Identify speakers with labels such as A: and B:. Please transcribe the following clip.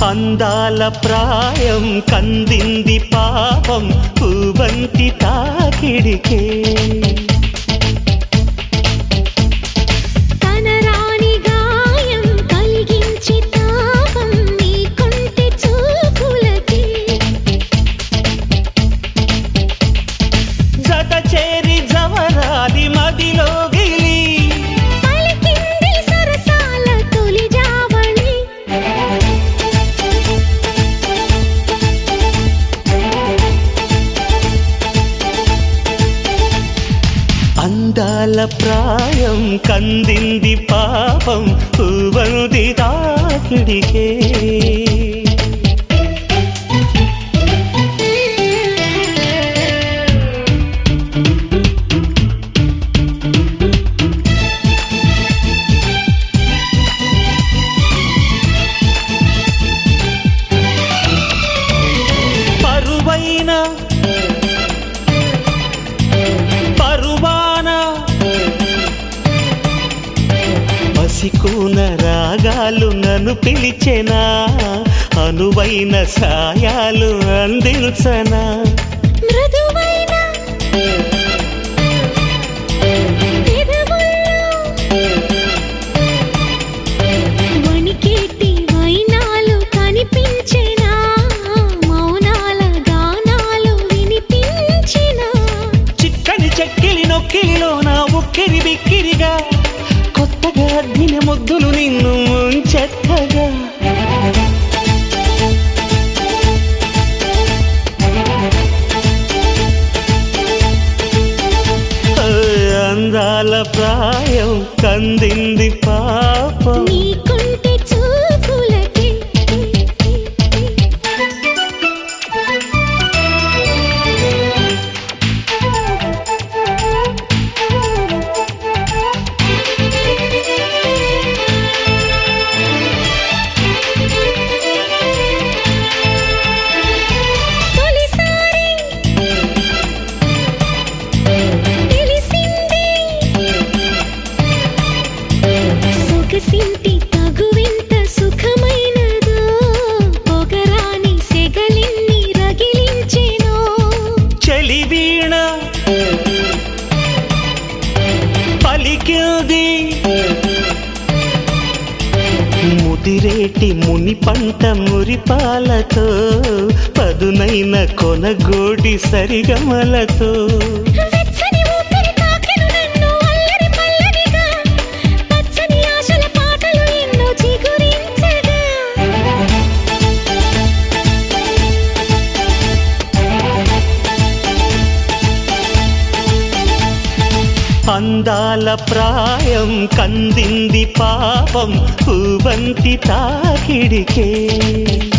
A: అందాల ప్రాయం కందింది పాపం పూవంతి తాకిడికే
B: కనరాని గాయం కలిగించి తాపం నీ కొంటె చూపులకి
A: జత చేరి జవరాది మదిలో గిలి
B: పలికింది సరసాల తొలి జావళి
A: అందాల ప్రాయం కందింది పాపం పూవంతి తాకిడికే పరువైన పరువాన పసికూన రాగాలు నన్ను పిలిచెనా అనువైన సాయాలు అందించనా
B: మృదువైన పెదవుల్లో వణికేటి వైనాలు కనిపించెనా మౌనాల గానాలు వినిపించినా
A: చిక్కని చెక్కిలి నొక్కిలిలో నా ఉక్కిరి బిక్కిరిగా కొత్తగా అద్దిన ముద్దులు నిన్ను ముంచెత్తగా ఆ, అందాల ప్రాయం కందింది పాపం
B: నీ కొంటె చూపులకి తొలిసారి తెలిసింది సొగసింటి తగువింత సుఖమైనదో పొగరాని సెగలిన్ని రగిలించెనో
A: చలి వీణ పలికింది ముదిరేటి ముని పంట మురిపాలతో పదునైన కొనగోడి సరిగమలతో
B: వెచ్చని ఊపిరి తాకెను నన్ను అల్లరి పల్లవిగా పచ్చని ఆశల పాటలు ఎన్నో చిగురించగా
A: అందాల ప్రాయం కందింది పాపం పూవంతి తాకిడికే